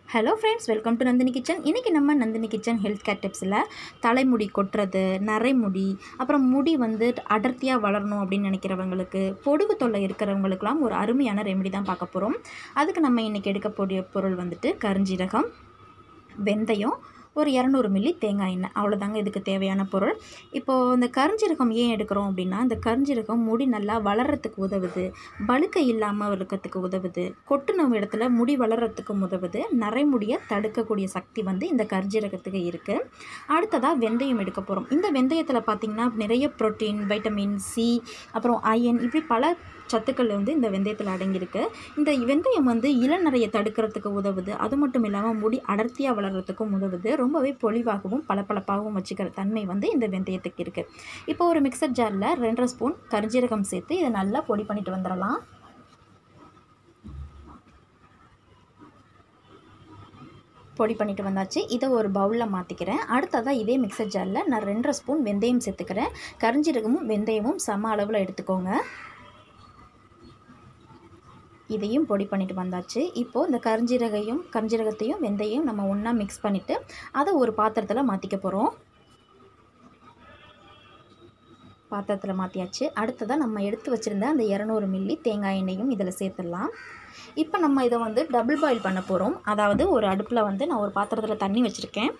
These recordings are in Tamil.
hello friends welcome to Nandini kitchen இன்றைக்கி நம்ம நந்தினி கிச்சன் ஹெல்த் கேர் டிப்ஸில் தலைமுடி கொட்டுறது நரைமுடி அப்புறம் முடி வந்து அடர்த்தியாக வளரணும் அப்படின்னு நினைக்கிறவங்களுக்கு பொடுகு தொல்லை இருக்கிறவங்களுக்குலாம் ஒரு அருமையான ரெமெடி தான் பார்க்க போகிறோம் அதுக்கு நம்ம இன்றைக்கி எடுக்கக்கூடிய பொருள் வந்துட்டு கருஞ்சீரகம் வெந்தயம் ஒரு இரநூறு மில்லி தேங்காய் எண்ணெய் அவ்வளோதாங்க இதுக்கு தேவையான பொருள் இப்போது இந்த கருஞ்சீரகம் ஏன் எடுக்கிறோம் அப்படின்னா இந்த கருஞ்சீரகம் முடி நல்லா வளர்கிறதுக்கு உதவுது பழுக்கை இல்லாமல் இருக்கிறதுக்கு உதவுது கொட்டுன இடத்துல முடி வளர்கிறதுக்கு உதவுது நரைமுடியை தடுக்கக்கூடிய சக்தி வந்து இந்த கருஞ்சீரகத்துக்கு இருக்குது அடுத்ததாக வெந்தயம் எடுக்க போகிறோம் இந்த வெந்தயத்தில் பார்த்திங்கன்னா நிறைய புரோட்டீன் வைட்டமின் சி அப்புறம் அயன் இப்படி பல சத்துக்கள் வந்து இந்த வெந்தயத்தில் அடங்கியிருக்கு இந்த வெந்தயம் வந்து இளநரையை தடுக்கிறதுக்கு உதவுது அது மட்டும் இல்லாமல் முடி அடர்த்தியாக வளர்கிறதுக்கும் உதவுது ரொம்பவே பொலிவாகவும் பளபளப்பாகவும் வச்சுக்கிற தன்மை வந்து இந்த வெந்தயத்துக்கு இருக்குது இப்போ ஒரு மிக்சர் ஜாரில் ரெண்டரை ஸ்பூன் கரிஞ்சீரகம் சேர்த்து இதை நல்லா பொடி பண்ணிட்டு வந்துடலாம் பொடி பண்ணிட்டு வந்தாச்சு இதை ஒரு பவுலில் மாற்றிக்கிறேன் அடுத்ததாக இதே மிக்சர் ஜாரில் நான் ரெண்டரை ஸ்பூன் வெந்தயம் சேர்த்துக்கிறேன் கரிஞ்சீரகமும் வெந்தயமும் சம அளவில் எடுத்துக்கோங்க இதையும் பொடி பண்ணிட்டு வந்தாச்சு இப்போது இந்த கரிஞ்சீரகையும் கரிஞ்சீரகத்தையும் வெந்தயம் நம்ம ஒன்றா மிக்ஸ் பண்ணிவிட்டு அதை ஒரு பாத்திரத்தில் மாற்றிக்க போகிறோம் பாத்திரத்தில் மாற்றியாச்சு அடுத்ததாக நம்ம எடுத்து வச்சுருந்த அந்த இரநூறு மில்லி தேங்காய் எண்ணெயும் இதில் சேர்த்துடலாம் இப்போ நம்ம இதை வந்து டபுள் பாயில் பண்ண போகிறோம் அதாவது ஒரு அடுப்பில் வந்து நான் ஒரு பாத்திரத்தில் தண்ணி வச்சுருக்கேன்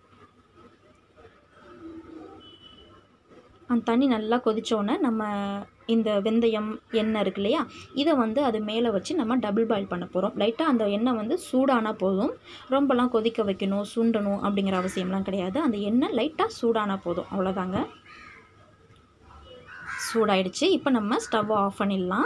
அந்த தண்ணி நல்லா கொதித்தோன்னே நம்ம இந்த வெந்தயம் எண்ணெய் இருக்கு இல்லையா இதை வந்து அது மேலே வச்சு நம்ம டபுள் பாயில் பண்ண போகிறோம் லைட்டாக அந்த எண்ணெய் வந்து சூடானால் போதும் ரொம்பலாம் கொதிக்க வைக்கணும் சுண்டணும் அப்படிங்கிற அவசியம்லாம் கிடையாது அந்த எண்ணெய் லைட்டாக சூடானால் போதும் அவ்வளோதாங்க சூடாயிடுச்சு இப்போ நம்ம ஸ்டவ்வை ஆஃப் பண்ணிடலாம்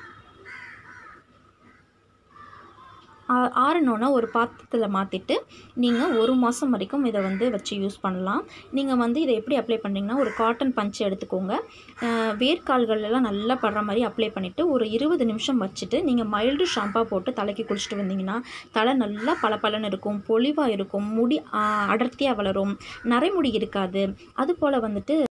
ஆறணுன்னா ஒரு பாத்திரத்தில் மாற்றிட்டு நீங்கள் ஒரு மாதம் வரைக்கும் இதை வந்து வச்சு யூஸ் பண்ணலாம் நீங்கள் வந்து இதை எப்படி அப்ளை பண்ணுறீங்கன்னா ஒரு காட்டன் பஞ்சு எடுத்துக்கோங்க வேர்க்கால்களெல்லாம் நல்லா படுற மாதிரி அப்ளை பண்ணிவிட்டு ஒரு இருபது நிமிஷம் வச்சுட்டு நீங்கள் மைல்டு ஷாம்பா போட்டு தலைக்கு குளிச்சுட்டு வந்தீங்கன்னா தலை நல்லா பளபளன்னு இருக்கும் பொலிவாக இருக்கும் முடி அடர்த்தியாக வளரும் நரைமுடி இருக்காது அதுபோல் வந்துட்டு